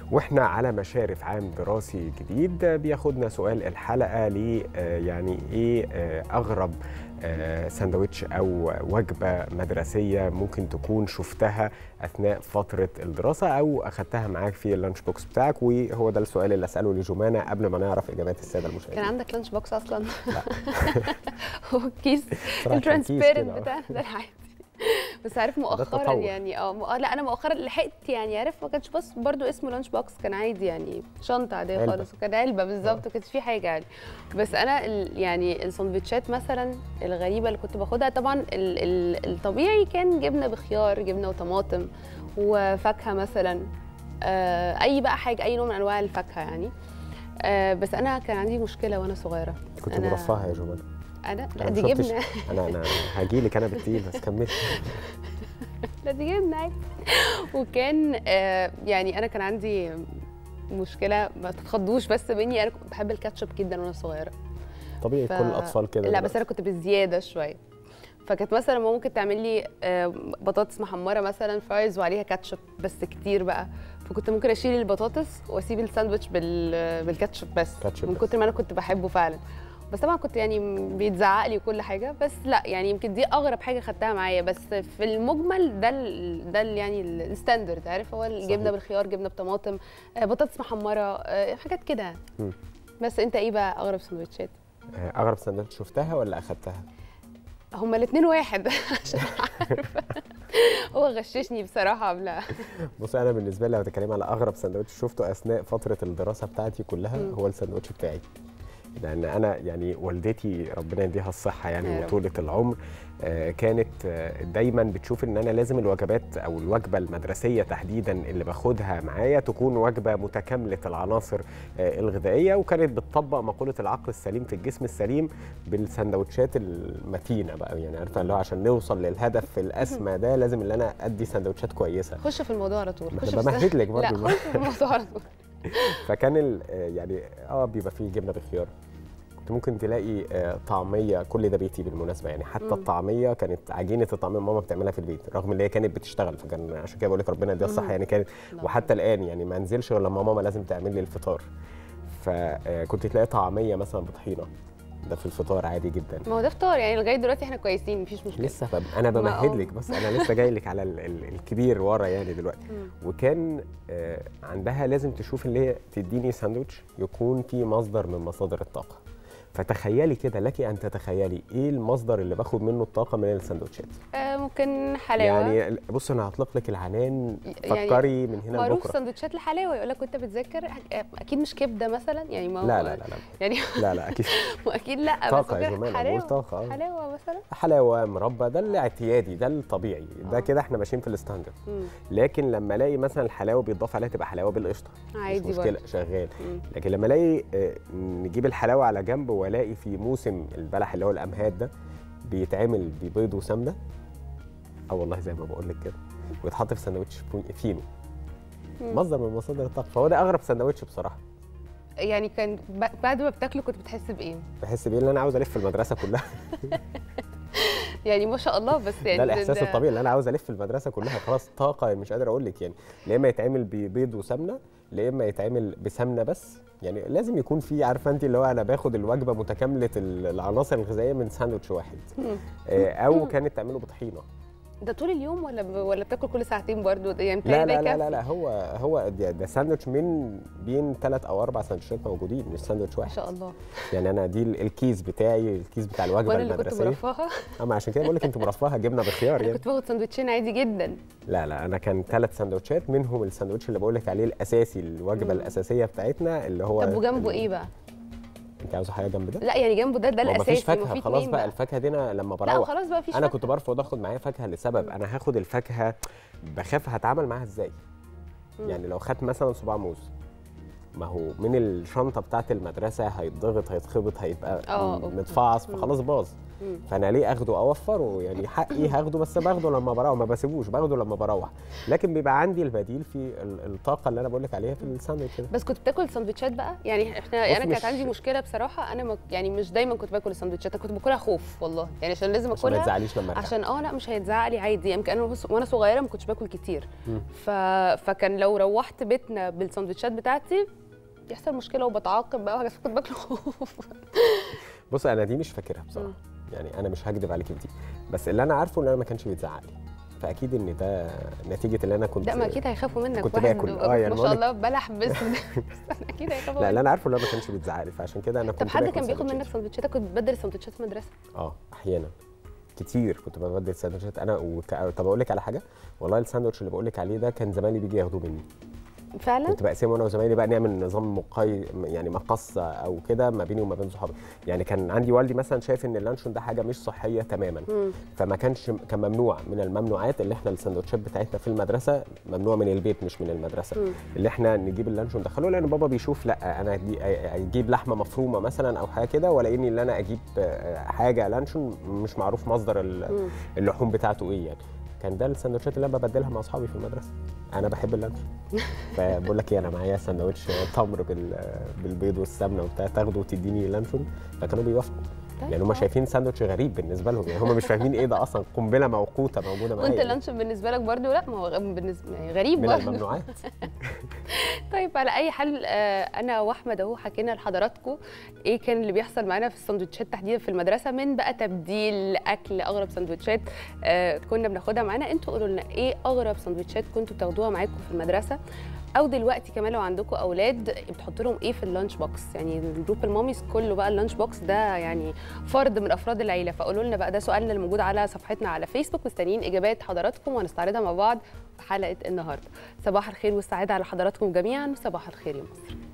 واحنا على مشارف عام دراسي جديد بياخدنا سؤال الحلقه ل يعني ايه اغرب ساندويتش او وجبه مدرسيه ممكن تكون شفتها اثناء فتره الدراسه او اخذتها معاك في اللانش بوكس بتاعك وهو ده السؤال اللي اساله لجمانه قبل ما نعرف اجابات الساده المشاهدين كان عندك لانش بوكس اصلا لا هو الكيس صراحة كان كيس الترانسبيرنت كده. بتاعنا ده العادي بس عارف مؤخرا تطور. يعني اه م- آه، لا انا مؤخرا لحقت يعني عارف ما كانش بس برضو اسمه لانش بوكس كان عادي يعني شنطه عاديه علبة. خالص كان علبه بالظبط ما كانش في حاجه يعني بس انا ال- يعني السندوتشات مثلا الغريبه اللي كنت باخدها طبعا ال ال الطبيعي كان جبنه بخيار جبنه وطماطم وفاكهه مثلا آه اي بقى حاجه اي نوع من انواع الفاكهه يعني آه بس انا كان عندي مشكله وانا صغيره كنت أنا- مرفهه يا جمانه انا لا أنا دي ما شفتش- جبنه انا انا هاجي لك انا بالتقيل بس كملي لا دي جبنه عادي وكان آه يعني انا كان عندي مشكله ما تتخضوش بس مني انا كنت بحب الكاتشب جدا وانا صغيره طبيعي ف- كل الاطفال كده لا بس دلوقتي. انا كنت بزياده شويه فكانت مثلا ماما ممكن تعمل لي آه، بطاطس محمره مثلا فرايز وعليها كاتشب بس كتير بقى فكنت ممكن اشيل البطاطس واسيب الساندوتش بال بالكاتشب بس كاتشب من بس. كتر ما انا كنت بحبه فعلا بس طبعا كنت يعني بيتزعق لي وكل حاجه بس لا يعني يمكن دي اغرب حاجه خدتها معايا بس في المجمل ده ال ده ال يعني ال- الستاندرد عارف هو الجبنه صحيح. بالخيار جبنه بطماطم آه، بطاطس محمره آه، حاجات كده مم. بس انت ايه بقى اغرب سندوتشات آه، اغرب سندوتش شفتها ولا اخذتها هما الاثنين واحد عشان عارفه هو غششني بصراحه قبلها بص انا بالنسبه لي لو بتكلم على اغرب سندوتش شفته اثناء فتره الدراسه بتاعتي كلها مم. هو السندوتش بتاعي لان انا يعني والدتي ربنا يديها الصحه يا يعني رب. وطولة العمر آه، كانت آه، دايما بتشوف ان انا لازم الوجبات او الوجبه المدرسيه تحديدا اللي باخدها معايا تكون وجبه متكامله العناصر آه، الغذائيه وكانت بتطبق مقوله العقل السليم في الجسم السليم بالسندوتشات المتينه بقى يعني عارفه اللي هو عشان نوصل للهدف الاسمى ده لازم ان انا ادي سندوتشات كويسه خش في الموضوع على طول ما خش أنا في بمهد لك لا برضه خش في الموضوع على طول فكان ال- آه، يعني اه بيبقى فيه جبنه بخيار كنت ممكن تلاقي آه، طعميه كل ده بيتي بالمناسبه يعني حتى مم. الطعميه كانت عجينه الطعميه ماما بتعملها في البيت رغم ان هي كانت بتشتغل فكان عشان كده بقول لك ربنا يديها الصحه مم. يعني كانت الله وحتى الان يعني ما انزلش غير لما ماما لازم تعمل لي الفطار فكنت تلاقي طعميه مثلا بطحينه ده في الفطار عادي جدا ما هو ده فطار يعني لغايه دلوقتي احنا كويسين مفيش مشكله لسه بم... انا ما بمهد آه. لك بس انا لسه جاي لك على ال... ال... الكبير ورا يعني دلوقتي مم. وكان آه، عندها لازم تشوف اللي هي تديني ساندوتش يكون فيه مصدر من مصادر الطاقه فتخيلي كده لك ان تتخيلي ايه المصدر اللي باخد منه الطاقه من الساندوتشات آه ممكن حلاوه يعني بص انا هطلق لك العنان يعني فكري من هنا معروف لبكره سندوتشات الحلاوه يقول لك وانت بتذاكر آه، اكيد مش كبده مثلا يعني ما هو لا لا لا لا يعني لا لا اكيد اكيد لا طاقة بس يا في جماعة، حلاوه بقول طاقة، آه. حلاوه مثلا حلاوه مربى ده الاعتيادي ده الطبيعي ده آه. كده احنا ماشيين في الستاندرد مم. لكن لما الاقي مثلا الحلاوه بيتضاف عليها تبقى حلاوه بالقشطه عادي مش مشكله برضه. شغال مم. لكن لما الاقي آه، نجيب الحلاوه على جنب والاقي في موسم البلح اللي هو الامهات ده بيتعمل ببيض وسمنه اه والله زي ما بقول لك كده ويتحط في سندوتش فو- فينو مم. مصدر من مصادر الطاقه فهو ده اغرب سندوتش بصراحه يعني كان ب- بعد ما بتاكله كنت بتحس بايه؟ بحس بيه ان انا عاوز الف المدرسه كلها يعني ما شاء الله بس يعني ده الاحساس ده- الطبيعي اللي انا عاوز الف المدرسه كلها خلاص طاقه مش قادر اقول لك يعني لا اما يتعمل ببيض وسمنه لا اما يتعمل بسمنه بس يعني لازم يكون في عارفه انت اللي هو انا باخد الوجبه متكامله ال- العناصر الغذائيه من ساندوتش واحد مم. آه، او كانت تعمله بطحينه ده طول اليوم ولا ب... ولا بتاكل كل ساعتين برضو ده يعني لا بتهيألي لا ده لا لا, يكفي. لا هو هو ده, ده ساندوتش من بين ثلاث او اربع سندوتشات موجودين مش ساندوتش ما واحد شاء الله يعني انا دي ال- الكيس بتاعي الكيس بتاع الوجبه وانا اللي كنت المدرسيه مرفهه اما عشان كده بقول لك انت مرفهه جبنه بخيار انا يعني كنت باخد سندوتشين عادي جدا لا لا انا كان ثلاث سندوتشات منهم السندوتش اللي بقول لك عليه الاساسي الوجبه مم. الاساسيه بتاعتنا اللي هو طب وجنبه ال- ايه بقى؟ انت عاوزه حاجه جنب ده؟ لا يعني جنبه ده ده ما هو الاساسي مفيش فاكهه في خلاص اتنين بقى الفاكهه دي انا لما لا بروح خلاص بقى مفيش انا فاكهة. كنت برفض اخد معايا فاكهه لسبب انا هاخد الفاكهه بخاف هتعامل معاها ازاي مم. يعني لو خدت مثلا صباع موز ما هو من الشنطه بتاعت المدرسه هيتضغط هيتخبط هيبقى آه، م- أوكي. متفعص مم. فخلاص باظ مم. فانا ليه اخده اوفره يعني حقي هاخده بس باخده لما بروح ما بسيبوش باخده لما بروح لكن بيبقى عندي البديل في ال- الطاقه اللي انا بقول لك عليها في الساندوتش ده بس كنت بتاكل سندوتشات بقى يعني احنا بصي انا كانت مش- عندي مشكله بصراحه انا ما يعني مش دايما كنت باكل السندوتشات انا كنت باكلها خوف والله يعني عشان لازم عشان ما اكلها تزعليش لما ارجع عشان اه لا مش هيتزعق لي عادي يمكن انا بص- وانا صغيره ما كنتش باكل كتير مم. ف... فكان لو روحت بيتنا بالسندوتشات بتاعتي يحصل مشكله وبتعاقب بقى وحاجات كنت باكل خوف بص انا دي مش فاكرها بصراحه يعني انا مش هكدب عليك في دي بس اللي انا عارفه ان انا ما كانش بيتزعق لي فاكيد ان ده نتيجه اللي انا كنت لا ما اكيد هيخافوا منك كنت واحد باكل. آه، يعني ما بقول شاء لك- الله بلح بس اكيد هيخافوا لا اللي منك انا عارفه ان انا ما كانش بيتزعق لي فعشان كده انا كنت طب حد باكل كان بياخد سندوتشات. منك سندوتشاتك كنت بتبدل سندوتشات في المدرسه اه احيانا كتير كنت ببدل سندوتشات انا وك... طب اقول لك على حاجه والله الساندوتش اللي بقول لك عليه ده كان زمايلي بيجي ياخدوه مني فعلا كنت بقسمه انا وزمايلي بقى نعمل نظام مقاي يعني مقص او كده ما بيني وما بين صحابي يعني كان عندي والدي مثلا شايف ان اللانشون ده حاجه مش صحيه تماما مم. فما كانش كان ممنوع من الممنوعات اللي احنا السندوتشات بتاعتنا في المدرسه ممنوع من البيت مش من المدرسه مم. اللي احنا نجيب اللانشون ندخله لان بابا بيشوف لا انا أدي- اجيب لحمه مفرومه مثلا او حاجه كده ولا اني اللي انا اجيب آه، حاجه لانشون مش معروف مصدر ال- مم. اللحوم بتاعته ايه يعني كان ده السندوتشات اللي انا ببدلها مع اصحابي في المدرسه انا بحب اللانشون فبقول لك ايه انا معايا سندوتش تمر بال- بالبيض والسمنه وبتاع تاخده وتديني لانشون فكانوا بيوافقوا طيب، لان هم آه. شايفين ساندوتش غريب بالنسبه لهم يعني هم مش فاهمين ايه ده اصلا قنبله موقوته موجوده معايا وانت يعني. اللانشون بالنسبه لك برضو لا ما هو غ- بالنسبه يعني غريب من برضو الممنوعات طيب على اي حال آه، انا واحمد اهو حكينا لحضراتكم ايه كان اللي بيحصل معانا في السندوتشات تحديدا في المدرسه من بقى تبديل اكل اغرب سندوتشات آه، كنا بناخدها معانا انتوا قولوا لنا ايه اغرب سندوتشات كنتوا بتاخدوها معاكم في المدرسه او دلوقتي كمان لو عندكم اولاد بتحطوا لهم ايه في اللانش بوكس يعني جروب الماميز كله بقى اللانش بوكس ده يعني فرد من افراد العيله فقولوا لنا بقى ده سؤالنا اللي موجود على صفحتنا على فيسبوك مستنيين اجابات حضراتكم وهنستعرضها مع بعض في حلقه النهارده صباح الخير والسعاده على حضراتكم جميعا وصباح الخير يا مصر